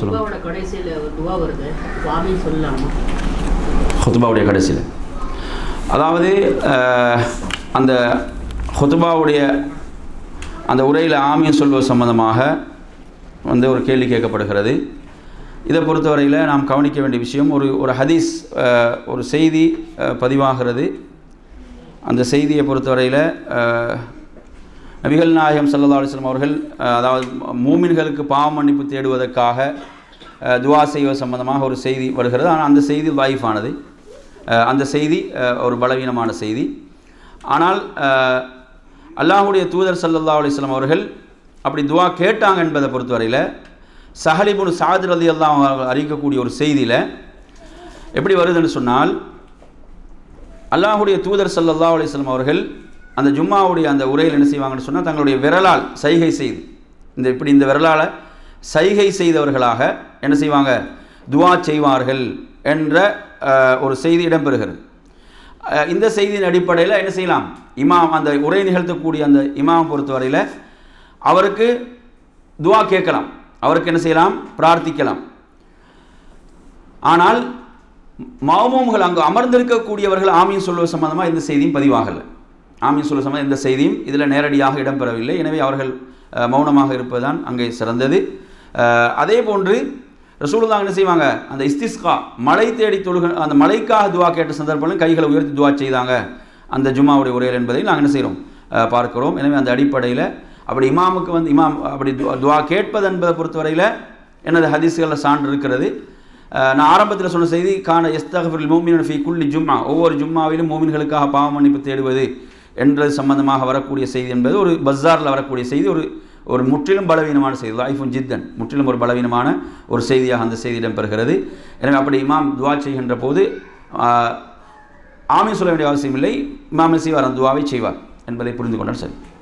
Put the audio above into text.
துவாவோட கடைசியில் ஒரு துவா வருது சுவாமி சொல்லலாமா ஹுத்துபாவுடைய கடைசியில் அதாவது அஹ், அந்த ஹுத்துபாவுடைய அந்த உரையில் ஆமீன் சொல்வது சம்பந்தமாக வந்து ஒரு கேள்வி கேட்கப்படுகிறது இதை பொறுத்தவரையில் நாம் கவனிக்க வேண்டிய விஷயம் ஒரு ஒரு ஹதீஸ் அஹ், ஒரு செய்தி அஹ், பதிவாகிறது அந்த செய்தியை பொறுத்தவரையில் அஹ், நபிகள் நாயகம் சல்லா அலிஸ்லாம் அவர்கள் அஹ், அதாவது மூமின்களுக்கு பாவ மன்னிப்பு தேடுவதற்காக அஹ், துவா செய்வது சம்பந்தமாக ஒரு செய்தி வருகிறது ஆனால் அந்த செய்தி வாய்ஃபானது அந்த செய்தி அஹ், ஒரு பலவீனமான செய்தி ஆனால் அஹ், அல்லாஹுடைய தூதர் சல்லல்லா அலிஸ்லாம் அவர்கள் அப்படி துவா கேட்டாங்க என்பதை பொறுத்தவரையில் சஹலிபுன் சாதிர் அலி அல்லாம் அவர்கள் அறிவிக்கக்கூடிய ஒரு செய்தியில் எப்படி வருதுன்னு சொன்னால் அல்லாஹுடைய தூதர் ஸல்லல்லாஹு அலைஹி வஸல்லம் அவர்கள் அந்த ஜும்மாவுடைய அந்த உரையில் என்ன செய்வாங்கன்னு சொன்னால் தங்களுடைய விரலால் சைகை செய்து இந்த இப்படி இந்த விரலால் சைகை செய்தவர்களாக என்ன செய்வாங்க துவா செய்வார்கள் என்ற அஹ், ஒரு செய்தி இடம்பெறுகிறது அஹ், இந்த செய்தியின் அடிப்படையில் என்ன செய்யலாம் இமாம் அந்த உரை நிகழ்த்தக்கூடிய அந்த இமாம் பொறுத்தவரையில் அவருக்கு துவா கேட்கலாம் அவருக்கு என்ன செய்யலாம் பிரார்த்திக்கலாம் ஆனால் மாமூம்கள் அங்கு அமர்ந்திருக்கக்கூடியவர்கள் ஆமீன் சொல்வது சம்பந்தமாக எந்த செய்தியும் பதிவாகலை ஆமீன் சொல்வது சம்பந்தம் எந்த செய்தியும் இதில் நேரடியாக இடம்பெறவில்லை எனவே அவர்கள் அஹ், மௌனமாக இருப்பதுதான் அங்கே சிறந்தது அஹ், அதே போன்று ரசூலுல்லாஹ் என்ன செய்வாங்க அந்த இஸ்திஸ்கா மழை தேடி தொழுக அந்த மழைக்காக துவா கேட்ட சந்தர்ப்பங்களும் கைகளை உயர்த்தி துவா செய்தாங்க அந்த ஜும்மாவுடைய உரையில் என்பதை நாங்கள் என்ன செய்கிறோம் அஹ், பார்க்கிறோம் எனவே அந்த அடிப்படையில் அப்படி இமாமுக்கு வந்து இமாம் அப்படி துவா- துவா கேட்பது என்பதை பொறுத்தவரையில் எனது ஹதீஸ்களில் சான்று இருக்கிறது அஹ் நான் ஆரம்பத்தில் சொன்ன செய்தி கான எஸ்தகஃபில் மூமின் ஃபி குல்லி ஜும்மா ஒவ்வொரு ஜும்மாவிலும் மூமின்களுக்காக பாவ மன்னிப்பு தேடுவது என்றது சம்பந்தமாக வரக்கூடிய செய்தி என்பது ஒரு பஸாரில் வரக்கூடிய செய்தி ஒரு ஒரு முற்றிலும் பலவீனமான செய்தி லைஃபுன் ஜித்தன் முற்றிலும் ஒரு பலவீனமான ஒரு செய்தியாக அந்த செய்தி இடம்பெறுகிறது எனவே அப்படி இமாம் துவா செய்கின்ற போது ஆஹ், ஆமீன் சொல்ல வேண்டிய அவசியம் இல்லை இமாம் செய்வார் அந்த துவாவை செய்வார் என்பதை புரிந்து கொண்டால் சரி